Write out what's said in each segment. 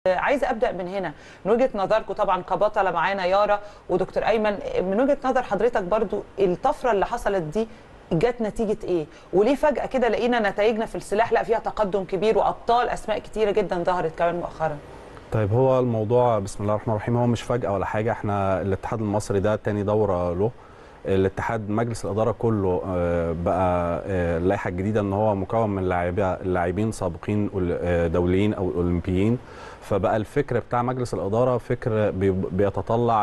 عايزه ابدا من هنا من وجهه نظركم طبعا كبطله معانا يارا ودكتور ايمن من وجهه نظر حضرتك برضو الطفره اللي حصلت دي جت نتيجه ايه وليه فجاه كده لقينا نتائجنا في السلاح لا فيها تقدم كبير وابطال اسماء كتيره جدا ظهرت كمان مؤخرا طيب هو الموضوع بسم الله الرحمن الرحيم هو مش فجأة ولا حاجة احنا الاتحاد المصري ده تاني دورة له الاتحاد مجلس الإدارة كله آه، بقى آه، اللائحة الجديدة ان هو مكون من لاعبي- لاعبين سابقين أول- آه، دوليين او اولمبيين فبقى الفكر بتاع مجلس الإدارة فكر بي- بيتطلع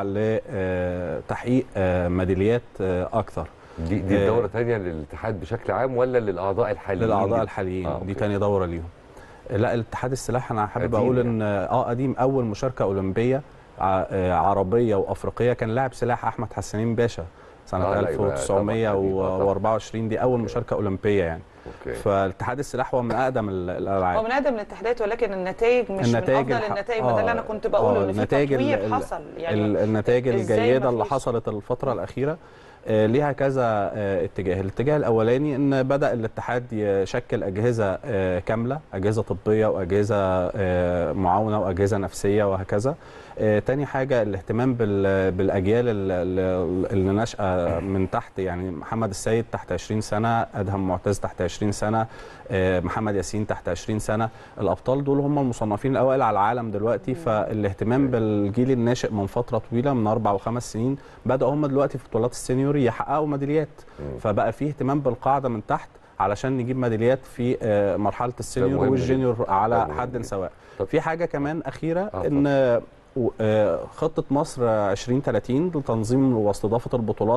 لتحقيق ميداليات آه، اكتر دي دي آه، دوره ثانيه للاتحاد بشكل عام ولا للاعضاء الحاليين للاعضاء الحاليين آه، دي أوكي. تاني دوره ليهم لا الاتحاد السلاح انا حابب قديم اقول يعني. ان اه قديم اول مشاركه اولمبيه ع- آه، عربيه وافريقيه كان لاعب سلاح احمد حسنين باشا سنه آه، لا، يبقى طبعاً قديم. آه، طبعاً. 1924 دي اول مشاركه اولمبيه يعني اوكي فالاتحاد السلاح هو من اقدم ال- هو الالعاب من ادم الاتحادات ولكن النتائج مش النتائج من افضل الح- النتائج ما ده اللي انا آه، كنت بقوله آه، ان في النتائج ال- تطوير ال- حصل ال- يعني النتائج إزاي الجيده اللي مفيش؟ حصلت الفتره الاخيره آه، ليها كذا آه، اتجاه الاتجاه الاولاني ان بدا الاتحاد يشكل اجهزه آه، كامله اجهزه طبيه واجهزه آه، معاونه واجهزه نفسيه وهكذا آه، تاني حاجه الاهتمام بال- بالاجيال ال- ال- اللي ناشئه من تحت يعني محمد السيد تحت 20 سنه ادهم معتز تحت 20 سنه آه، محمد ياسين تحت 20 سنه الابطال دول هم المصنفين الاوائل على العالم دلوقتي فالاهتمام بالجيل الناشئ من فتره طويله من اربع وخمس سنين بداوا هم دلوقتي في بطولات السينيور يحققوا ميداليات مم. فبقى في اهتمام بالقاعده من تحت علشان نجيب ميداليات في آه، مرحله السينيور مهم والجونيور جداً. على ده مهم حد جداً. سواء طب- في حاجه كمان اخيره آه، ان و- آه، خطه مصر 2030 لتنظيم واستضافه البطولات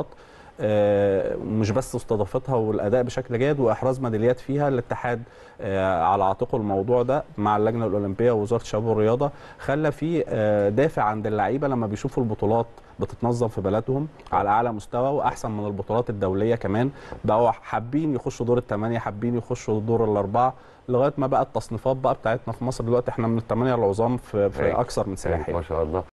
آه، مش بس استضافتها والاداء بشكل جيد واحراز ميداليات فيها الاتحاد آه، على عاتقه الموضوع ده مع اللجنه الاولمبيه ووزاره الشباب والرياضه خلى في آه، دافع عند اللعيبه لما بيشوفوا البطولات بتتنظم في بلدهم على اعلى مستوى واحسن من البطولات الدوليه كمان بقوا حابين يخشوا دور الثمانيه حابين يخشوا دور الاربعه لغايه ما بقى التصنيفات بقى بتاعتنا في مصر دلوقتي احنا من الثمانيه العظام في, في هايل. اكثر من سلاحيه ما شاء الله